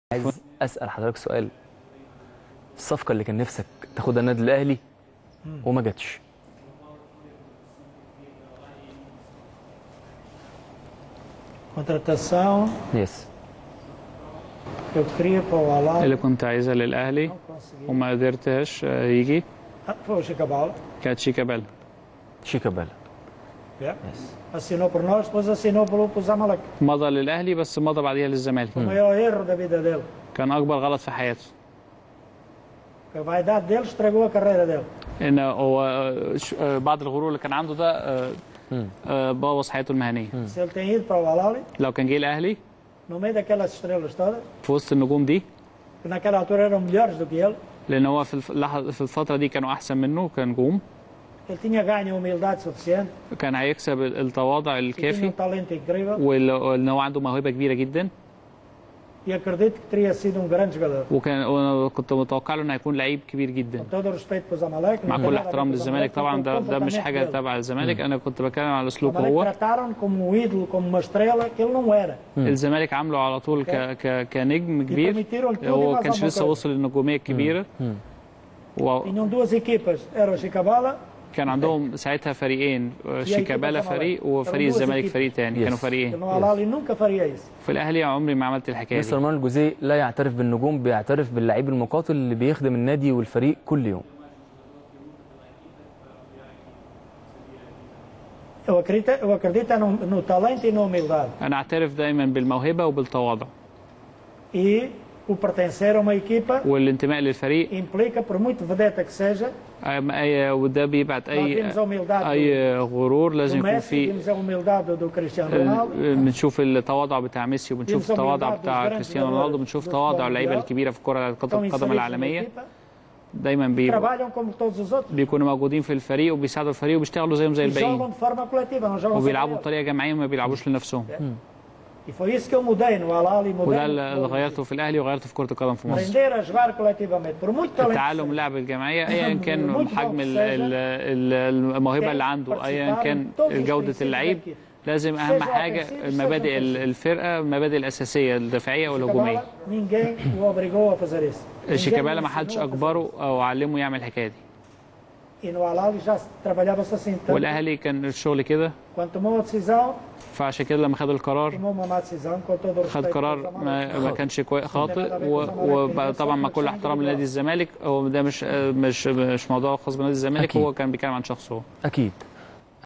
عايز اسال حضرتك سؤال الصفقه اللي كان نفسك تاخدها النادي الاهلي وما جاتش Contratação, يس eu queria para o Alá, اللي كنت عايزها للاهلي não consegui. وما قدرتش آه، يجي Ah, Foi o Chicabal, كانت شيكابالا شيكابالا yeah. يس assinou por nós, depois assinou pelo, pelo Zamalek. مضى للاهلي بس مضى بعديها للزمالك O maior erro da vida dele. كان اكبر غلط في حياته A vaidade dele estragou a carreira dele. ان هو آه، ش- آه، بعض الغرور اللي كان عنده ده آه، آه، بوظ حياته المهنيه Se ele tem ido para o Alali, لو كان جه الاهلي no meio daquelas estrelas todas, في وسط النجوم دي que naquela altura eram melhores do que ele, لان هو في الف- اللحظه في الفتره دي كانوا احسن منه كان نجوم ele tinha ganho humildade suficiente, كان هيكسب ال- التواضع e tinha الكافي um talento incrível, وان هو عنده موهبه كبيره جدا e acredito que teria sido um grande jogador. وكان وانا كنت متوقع له انه هيكون لعيب كبير جدا Com todo o respeito para o Zamalek, não مع tem كل nada a ver احترام com o للزمالك Zamalek, طبعا com o ده ده مش comportamento حاجه dele. تبع الزمالك انا كنت بتكلم على O اسلوبه Zamalek هو trataram como um ídolo, como uma estrela, que ele não era. الزمالك عامله على طول ك... ك... كنجم كبير permitiram lhe tudo e هو mais كانش alguma لسه coisa. وصل للنجوميه الكبيره وكان Tinham duas equipas, era o Chicabala عندهم ساعتها فريقين شيكابالا الزمالك. فريق وفريق كانوا الزمالك دوز فريق تاني Yes. كانوا que فريقين no Alali nunca faria isso. في الاهلي عمري ما عملت الحكايه مستر دي مانويل جوزيه لا يعترف بالنجوم بيعترف باللعيب المقاتل اللي بيخدم النادي والفريق كل يوم Eu acredito, eu acredito é no, no talento e na humildade. انا اعترف دايما بالموهبه وبالتواضع E o pertencer a uma equipa والانتماء للفريق implica, por muito vedeta que seja, أم- اي وده بيبعت nós اي vimos a humildade اي غرور do, لازم do يكون Messi, في vimos a humildade do Cristiano Ronaldo, بنشوف التواضع بتاع ميسي وبنشوف يلزم التواضع يلعب بتاع بالفرنس كريستيانو بالفرنس رونالدو بنشوف بالفرنس تواضع اللعيبه بالفرنس الكبيره في كره estão القدم inseridos numa العالميه equipa, دايما بيبقوا trabalham como todos os outros. بيكونوا موجودين في الفريق وبيساعدوا الفريق وبيشتغلوا زيهم زي E jogam الباقيين de forma coletiva, não jogam só وبيلعبوا para eles. بطريقه جماعيه وما بيلعبوش لنفسهم E foi isso que eu mudei no Alali, mudei وده no اللي futebol. غيرته في الاهلي وغيرته في كره القدم في مصر aprender a jogar coletivamente, por muito talento. que التعلم seja. لعب الجماعيه ايا كان muito bom حجم que ال- seja. ال- ال- الموهبه اللي عنده ايا كان جوده اللعيب لازم اهم حاجه المبادئ ال- الفرقه المبادئ الاساسيه الدفاعيه والهجوميه Chicabala, ninguém o obrigou a fazer isso. Ninguém شيكابالا o ما حدش ensinou a fazer اجبره او علمه يعمل الحكايه دي isso. E no Alali já se trabalhava-se assim. Tanto, والاهلي كان الشغل كده quando tomou a decisão, فعشان كده لما خد القرار tomou uma má decisão, com todo o respeito. خد ao قرار Zamalek. ما, ما كانش كوي- خاطئ و- وطبعا مع كل احترام لنادي الزمالك هو ده مش مش مش موضوع خاص بنادي الزمالك أكيد. هو كان بيتكلم عن شخصه هو اكيد